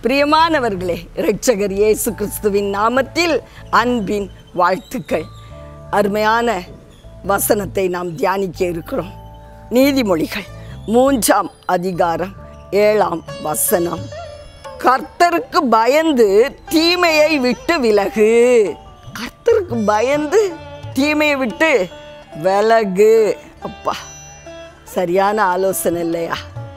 பிரியமானவர்களே இரட்சகர் இயேசு கிறிஸ்துவின் நாமத்தில் அன்பின் வாழ்த்துக்கள் அருமையான வசனத்தை நாம் தியானிக்க இருக்கிறோம் நீதிமொழிகள் மூன்றாம் அதிகாரம் ஏழாம் வசனம் கர்த்தருக்கு பயந்து தீமையை விட்டு விலகு கர்த்தருக்கு பயந்து தீமையை விட்டு விலகு அப்பா சரியான ஆலோசனை இல்லையா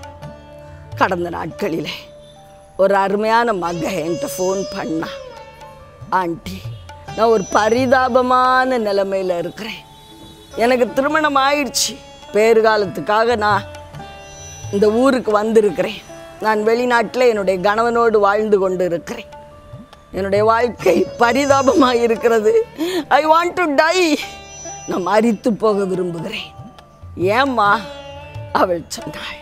கடந்த நாட்களிலே ஒரு அருமையான மக என்கிட்ட ஃபோன் பண்ணா ஆண்டி நான் ஒரு பரிதாபமான நிலைமையில் இருக்கிறேன் எனக்கு திருமணம் ஆயிடுச்சு பேறுகாலத்துக்காக நான் இந்த ஊருக்கு வந்திருக்கிறேன் நான் வெளிநாட்டில் என்னுடைய கணவனோடு வாழ்ந்து கொண்டு இருக்கிறேன் என்னுடைய வாழ்க்கை பரிதாபமாக இருக்கிறது ஐ வாண்ட் டு டை நான் மரித்து போக விரும்புகிறேன் ஏம்மா அவள் சொன்னாள்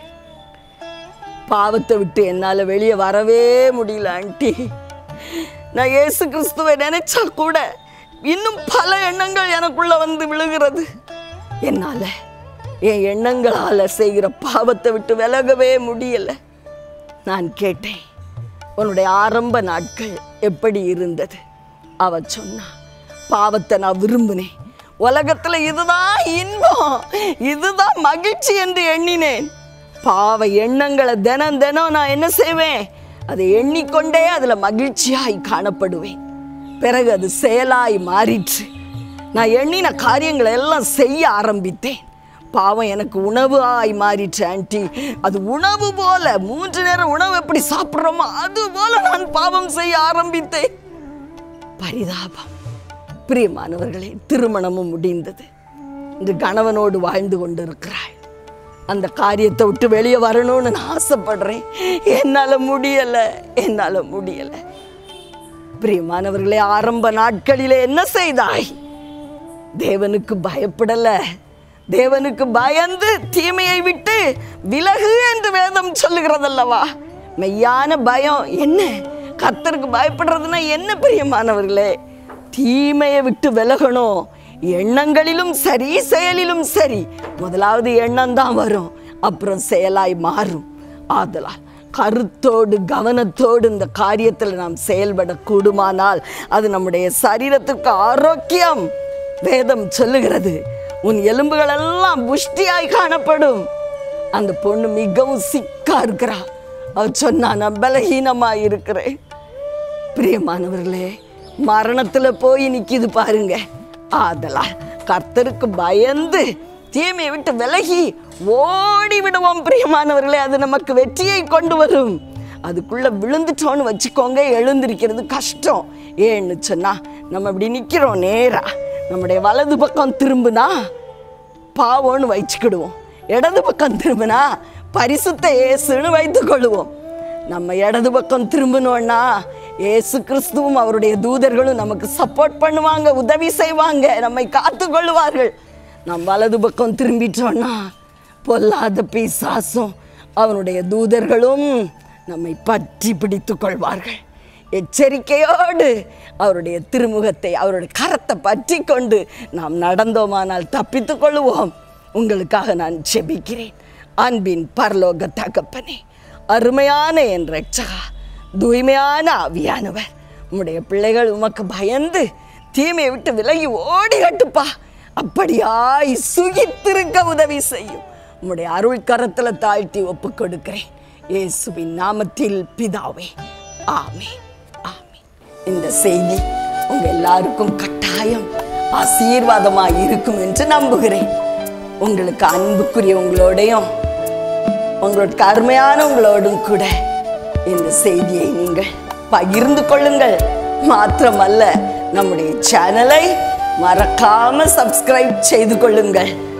பாவத்தை விட்டு என்னால் வெளியே வரவே முடியல ஆண்டி நான் இயேசு கிறிஸ்துவை நினைச்சா கூட இன்னும் பல எண்ணங்கள் எனக்குள்ள வந்து விழுகிறது என்னால் என் எண்ணங்களால் செய்கிற பாவத்தை விட்டு விலகவே முடியலை நான் கேட்டேன் உன்னுடைய ஆரம்ப நாட்கள் எப்படி இருந்தது அவ சொன்னா பாவத்தை நான் விரும்பினேன் உலகத்துல இதுதான் இன்பம் இதுதான் மகிழ்ச்சி என்று எண்ணினேன் பாவ எண்ணங்களை தினம் தினம் நான் என்ன செய்வேன் அதை எண்ணிக்கொண்டே அதுல மகிழ்ச்சியாய் காணப்படுவேன் பிறகு அது செயலாய் மாறிற்று நான் எண்ணின காரியங்களை எல்லாம் செய்ய ஆரம்பித்தேன் பாவம் எனக்கு உணவு ஆய் மாறிற்று ஆண்டி அது உணவு போல மூன்று நேரம் உணவு எப்படி சாப்பிட்றோமோ அது போல நான் பாவம் செய்ய ஆரம்பித்தேன் பரிதாபம் பிரியமானவர்களே திருமணமும் முடிந்தது இன்று கணவனோடு வாழ்ந்து கொண்டிருக்கிறாள் அந்த காரியத்தை விட்டு வெளியே வரணும்னு நான் ஆசைப்படுறேன் என்னால் முடியலை என்னால் முடியலை பிரியமானவர்களே ஆரம்ப நாட்களிலே என்ன செய்தாய் தேவனுக்கு பயப்படல தேவனுக்கு பயந்து தீமையை விட்டு விலகு என்று வேதம் சொல்லுகிறதல்லவா மெய்யான பயம் என்ன கர்த்தருக்கு பயப்படுறதுன்னா என்ன பிரியமானவர்களே தீமையை விட்டு விலகணும் எண்ணங்களிலும் சரி செயலிலும் சரி முதலாவது எண்ணம் தான் வரும் அப்புறம் செயலாய் மாறும் ஆதலால் கருத்தோடு கவனத்தோடு இந்த காரியத்தில் நாம் செயல்பட கூடுமானால் அது நம்முடைய சரீரத்துக்கு ஆரோக்கியம் வேதம் சொல்லுகிறது உன் எலும்புகள் எல்லாம் புஷ்டியாய் காணப்படும் அந்த பொண்ணு மிகவும் சிக்கா இருக்கிறா அவ சொன்னா நான் பலகீனமாக இருக்கிறேன் பிரியமானவர்களே மரணத்துல போய் நிக்குது பாருங்க ஆதலால் கர்த்தருக்கு பயந்து தீமையை விட்டு விலகி ஓடி விடுவோம் பிரியமானவர்களே அது நமக்கு வெற்றியை கொண்டு வரும் அதுக்குள்ள விழுந்துட்டோன்னு வச்சுக்கோங்க எழுந்திருக்கிறது கஷ்டம் ஏன்னு சொன்னா நம்ம இப்படி நிக்கிறோம் நேரா நம்முடைய வலது பக்கம் திரும்பினா பாவம்னு வச்சுக்கிடுவோம் இடது பக்கம் திரும்பினா பரிசுத்த இயேசுன்னு வைத்துக் கொள்ளுவோம் நம்ம இடது பக்கம் திரும்பினோன்னா இயேசு கிறிஸ்துவும் அவருடைய தூதர்களும் நமக்கு சப்போர்ட் பண்ணுவாங்க உதவி செய்வாங்க நம்மை காத்து கொள்ளுவார்கள் நம் வலது பக்கம் திரும்பிட்டோன்னா பொல்லாத பிசாசும் அவனுடைய தூதர்களும் நம்மை பற்றி பிடித்து கொள்வார்கள் எச்சரிக்கையோடு அவருடைய திருமுகத்தை அவருடைய கரத்தை பற்றி கொண்டு நாம் நடந்தோமானால் தப்பித்துக் கொள்ளுவோம் உங்களுக்காக நான் ஜெபிக்கிறேன் அன்பின் பரலோக தகப்பனே அருமையான என் ரட்சகா தூய்மையான ஆவியானவர் உம்முடைய பிள்ளைகள் உமக்கு பயந்து தீமையை விட்டு விலகி ஓடி கட்டுப்பா அப்படியாய் சுகித்திருக்க உதவி செய்யும் உம்முடைய அருள் கரத்தில் தாழ்த்தி ஒப்புக் கொடுக்கிறேன் இயேசுவின் நாமத்தில் பிதாவே ஆமே ஆமே இந்த செய்தி உங்க எல்லாருக்கும் கட்டாயம் ஆசீர்வாதமா இருக்கும் என்று நம்புகிறேன் உங்களுக்கு அன்புக்குரிய உங்களோடையும் உங்களோட அருமையான உங்களோடும் கூட இந்த செய்தியை நீங்கள் பகிர்ந்து கொள்ளுங்கள் மாத்திரமல்ல நம்முடைய சேனலை மறக்காம சப்ஸ்கிரைப் செய்து கொள்ளுங்கள்